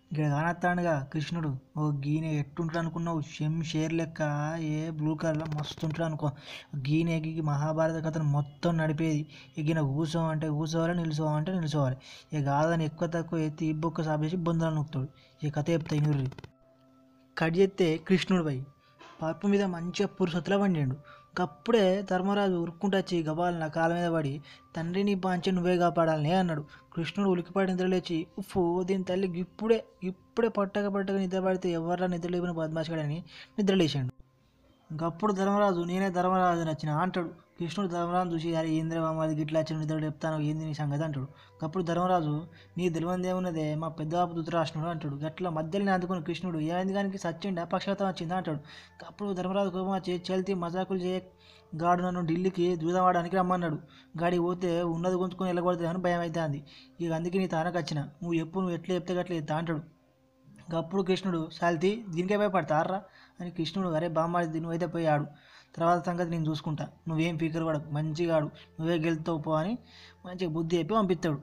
ఇక్కడ కానత్తాడుగా కృష్ణుడు ఓ గీన ఎట్టుంటాడు అనుకున్నావు షెమ్ షేర్ లెక్క ఏ బ్లూ కలర్లో మస్తు ఉంటాడు అనుకో గీన ఎగి మహాభారత కథను మొత్తం నడిపేది ఎగిన కూర్చోమంటే కూర్చోవాలి నిల్చోవాలంటే నిల్చోవాలి ఇక కాదని ఎక్కువ తక్కువ ఎత్తి ఇబ్బొక్క సాపేసి బొందలు నొక్కుతాడు ఈ కథ చెప్తాయి నుర్రి కట్ చేస్తే కృష్ణుడు పోయి పరుపు మీద మంచిగా పురుషొత్తులా పండిండు అప్పుడే ధర్మరాజు ఉరుక్కుంటూ వచ్చి గబాలు నా కాళ్ళ మీద పడి తండ్రిని పాంచి నువ్వే కాపాడాలని అన్నాడు కృష్ణుడు ఉలికిపడి నిద్రలేచి ఉఫ్ఫు దీని తల్లి ఇప్పుడే ఇప్పుడే పట్టక పట్టక నిద్ర పడితే ఎవర్రా నిద్ర లేపిన బద్మాషగాడని నిద్రలేచాడు ఇంకప్పుడు ధర్మరాజు నేనే ధర్మరాజు నచ్చిన అంటాడు కృష్ణుడు ధర్మరాజు చూసి అరే ఏంద్ర మాది గిట్లా వచ్చిన నిద్ర చెప్తాను ఏంది నీ సంగతి అంటాడు అప్పుడు ధర్మరాజు నీ తెలివంది ఏమున్నదే మా పెద్దబాబు ధృతరాష్ట్రుడు అంటాడు గట్ల మధ్యలో అందుకుని కృష్ణుడు ఏమైంది కానీ సచ్చిండా పక్షాతం వచ్చిందా అంటాడు అప్పుడు ధర్మరాజు కోపం వచ్చి చెల్తి మజాకులు చేయ గాడు నన్ను ఢిల్లీకి దూదమాడడానికి రమ్మన్నాడు గాడికి పోతే ఉన్నది గుంజుకొని వెళ్ళకూడదు అని భయం అవుతుంది ఇక అందుకే నీ తానకు వచ్చిన నువ్వు ఎప్పుడు నువ్వు ఎట్లా చెప్తే గట్ల ఎత్తా అంటాడు అప్పుడు కృష్ణుడు శాల్తి దీనికే భయపడతారా అని కృష్ణుడు అరే బామ్మాడి నువ్వైతే పోయి ఆడు తర్వాత సంగతి నేను చూసుకుంటా నువ్వేం ఫికర్ పడకు మంచిగా ఆడు నువ్వే గెలుతావు పో అని మంచిగా బుద్ధి చెప్పి పంపిస్తాడు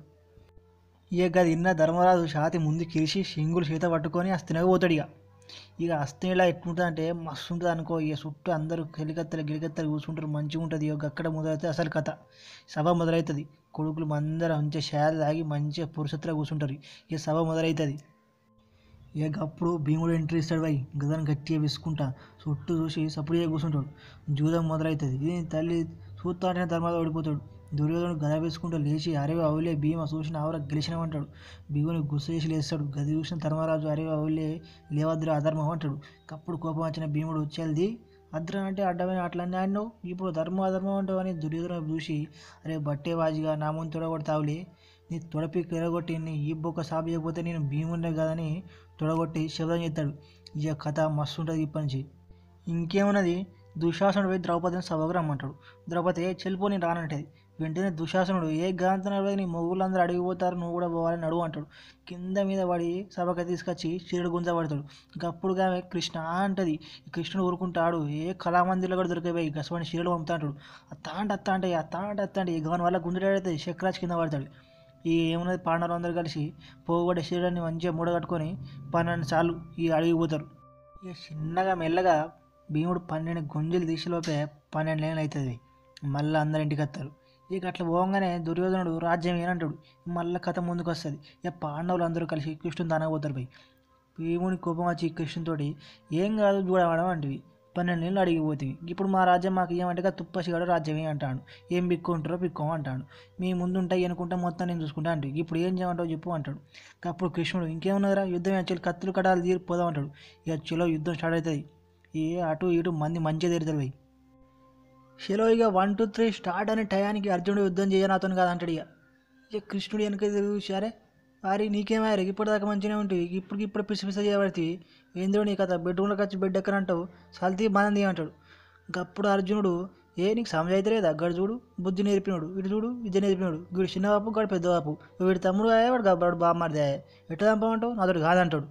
ఇక గది ఇన్న ధర్మరాజు షాతి ముందు కిరిసి సింగులు చేత పట్టుకొని అస్తనగా పోతాడు ఇక ఇక అస్తని ఇలా ఎట్లుంటుంది అంటే మస్తు ఉంటుంది అనుకో ఇక చుట్టూ అందరూ గిలికత్తలు గిలికత్తలు కూర్చుంటారు మంచిగా ఉంటుంది ఇక అక్కడ మొదలైతే అసలు కథ సభ మొదలవుతుంది కొడుకులు అందరూ మంచిగా షాద తాగి మంచిగా పురుషత్తులో కూర్చుంటారు ఇక సభ మొదలవుతుంది ఇక అప్పుడు భీముడు ఎంట్రీ ఇస్తాడు పోయి గదని గట్టిగా విసుకుంటా చుట్టూ చూసి సపడిగా కూర్చుంటాడు జూదం మొదలవుతుంది ఇది తల్లి చూస్తా అంటే ధర్మాలు ఓడిపోతాడు దుర్యోధనుడు గద వేసుకుంటూ లేచి అరే అవులే భీమ చూసిన ఆవర గెలిచినామంటాడు భీముని గుస్స చేసి లేస్తాడు గది చూసిన ధర్మరాజు అరే అవులే లేవద్దురా అధర్మం అంటాడు అప్పుడు కోపం వచ్చిన భీముడు చెల్ది అద్రం అంటే అడ్డమైన అట్లనే ఆడినావు ఇప్పుడు ధర్మం అధర్మం అంటావు అని దుర్యోధన చూసి అరే బట్టే వాజిగా నా ముందు తొడగొడతావులే నీ తొడపి కెరగొట్టి నీ ఈ బొక్క సాపు చేయకపోతే నేను భీముండే కదని తొడగొట్టి శబ్దం చేస్తాడు ఇక కథ మస్తు ఉంటుంది ఇప్పటి నుంచి ఇంకేమున్నది దుశ్శాసనుడు పోయి ద్రౌపదిని సభకు రమ్మంటాడు ద్రౌపది "ఏ, చెల్లిపో నేను రానంటది వెంటనే దుశ్శాసనుడు ఏ గాంతన నీ మొగుళ్ళందరూ అడిగిపోతారు నువ్వు కూడా పోవాలని అడుగు అంటాడు కింద మీద పడి సభకి తీసుకొచ్చి చీరడు గుంజబడతాడు ఇంకప్పుడు ఆమె కృష్ణ అంటది కృష్ణుడు ఊరుకుంటాడు ఏ కళామందిలో కూడా దొరికిపోయి గసవాడిని చీరలు పంపుతా అంటాడు అత్తాంట అత్త అంటే అత్తాంట అత్త అంటే గవన్ వల్ల గుంజుడాడైతే చక్రాజ్ కింద పడతాడు ఈ ఏమున్నది పాండవులు అందరూ కలిసి పోగొట్టే శరీరాన్ని మంచిగా మూడగట్టుకొని పన్నెండు సార్లు ఈ అడిగిపోతారు ఇక చిన్నగా మెల్లగా భీముడు పన్నెండు గుంజలు తీసేలోపే పన్నెండు లేని అవుతుంది మళ్ళీ అందరి ఇంటికి వస్తారు ఇక అట్లా పోగానే దుర్యోధనుడు రాజ్యం ఏనంటాడు మళ్ళీ కథ ముందుకు వస్తుంది ఇక పాండవులు అందరూ కలిసి కృష్ణుని తనకపోతారు పోయి భీముని కోపం వచ్చి కృష్ణుతోటి ఏం కాదు చూడమడం అంటివి పన్నెండు నెలలు అడిగిపోతుంది ఇప్పుడు మా రాజ్యం మాకు ఏమంటే తుప్పసిగాడు రాజ్యమే అంటాడు ఏం బిక్కుంటారో బిక్కో అంటాడు మీ ముందు ఉంటాయి అనుకుంటే మొత్తం నేను చూసుకుంటా అంటే ఇప్పుడు ఏం చేయమంటావు చెప్పు అంటాడు అప్పుడు కృష్ణుడు ఇంకేమున్నదిరా యుద్ధం యాక్చువల్ కత్తులు కడాలు తీరి పోదాం అంటాడు ఇక చలో యుద్ధం స్టార్ట్ అవుతుంది ఏ అటు ఇటు మంది మంచిగా తిరుగుతారు పోయి చలో ఇక వన్ టూ త్రీ స్టార్ట్ అనే టయానికి అర్జునుడు యుద్ధం చేయను అతను కాదు అంటాడు ఇక ఇక కృష్ణుడు వెనక తిరుగు సరే వారి నీకేమారు ఇప్పటిదాకా మంచిగానే ఉంటుంది ఇప్పుడు ఇప్పుడు పిసి పిస చేయబడితే ఏందో నీ కథ బెడ్రూమ్లోకి వచ్చి బెడ్ ఎక్కడ అంటావు సల్తీ బాగుంది అంటాడు ఇంకప్పుడు అర్జునుడు ఏ నీకు సమయం అయితే లేదా గడు చూడు బుద్ధి నేర్పినాడు ఇటు చూడు విద్య నేర్పినాడు వీడు చిన్నవాపు గడు పెద్దవాపు వీడి తమ్ముడు అయ్యా వాడు గబ్బాడు బామ్మారిదే ఎట్లా చంపమంటావు నాతోటి కాదంటాడు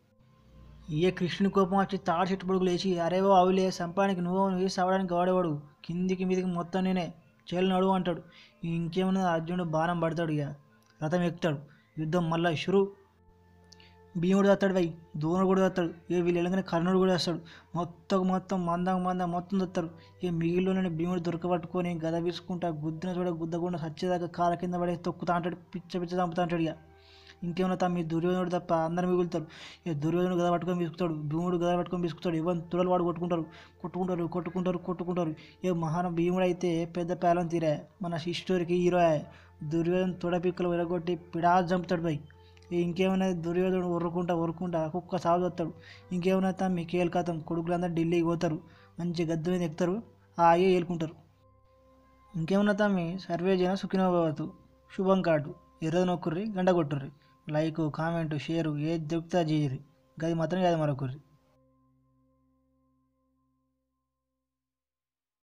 ఏ కృష్ణుని కోపం వచ్చి తాడు చెట్టు పొడుగు లేచి అరేవో అవులే సంపానికి నువ్వు నువ్వు సవడానికి వాడేవాడు కిందికి మీదికి మొత్తం నేనే చేలు నడువు అంటాడు ఇంకేమన్నా అర్జునుడు బాణం పడతాడు ఇక రథం ఎక్కుతాడు యుద్ధం మళ్ళా షురు భీముడు వస్తాడు వై దూనుడు కూడా వస్తాడు ఇక వీళ్ళు వెళ్ళగానే కర్ణుడు కూడా వస్తాడు మొత్తం మొత్తం మందం మందం మొత్తం వస్తారు ఇక మిగిలిలోనే భీముడు దొరకబట్టుకొని గద వీసుకుంటా గుద్దిన చూడ గుద్దకుండా సచ్చేదాకా కాల కింద పడేసి తొక్కుతా అంటాడు పిచ్చ పిచ్చ చంపుతా అంటాడు ఇక ఇంకేమన్నా తమ్మి దుర్యోధనుడు తప్ప అందరు మిగులుతారు ఇక దుర్యోధనుడు గద పట్టుకొని బిసుకుతాడు భీముడు గద పట్టుకొని బిసుకుతాడు ఎవరు తుడలు వాడు కొట్టుకుంటారు కొట్టుకుంటారు కొట్టుకుంటారు కొట్టుకుంటారు ఇక మహాన భీముడు అయితే పెద్ద పేలం తీరే మన హిస్టోరీకి హీరో దుర్యోధన తొడపిక్కలు విరగొట్టి పిడా చంపుతాడు పోయి ఇంకేమైనా దుర్యోధనుడు ఉరుకుంటా ఉరుకుంటా కుక్క సాగు వస్తాడు ఇంకేమైనా తమ్మి కేల్కాతం కొడుకులందరూ ఢిల్లీకి పోతారు మంచి గద్దె మీద ఎక్కుతారు ఆ అయ్యే ఏలుకుంటారు ఇంకేమన్నా తమ్మి సర్వే జన సుఖినోభవతు శుభం కాటు ఎర్రది నొక్కుర్రి గంట కొట్టుర్రి లైక్ కామెంట్ షేరు ఏది దొరికితే అది చేయరు గది మాత్రం కాదు మరొకరి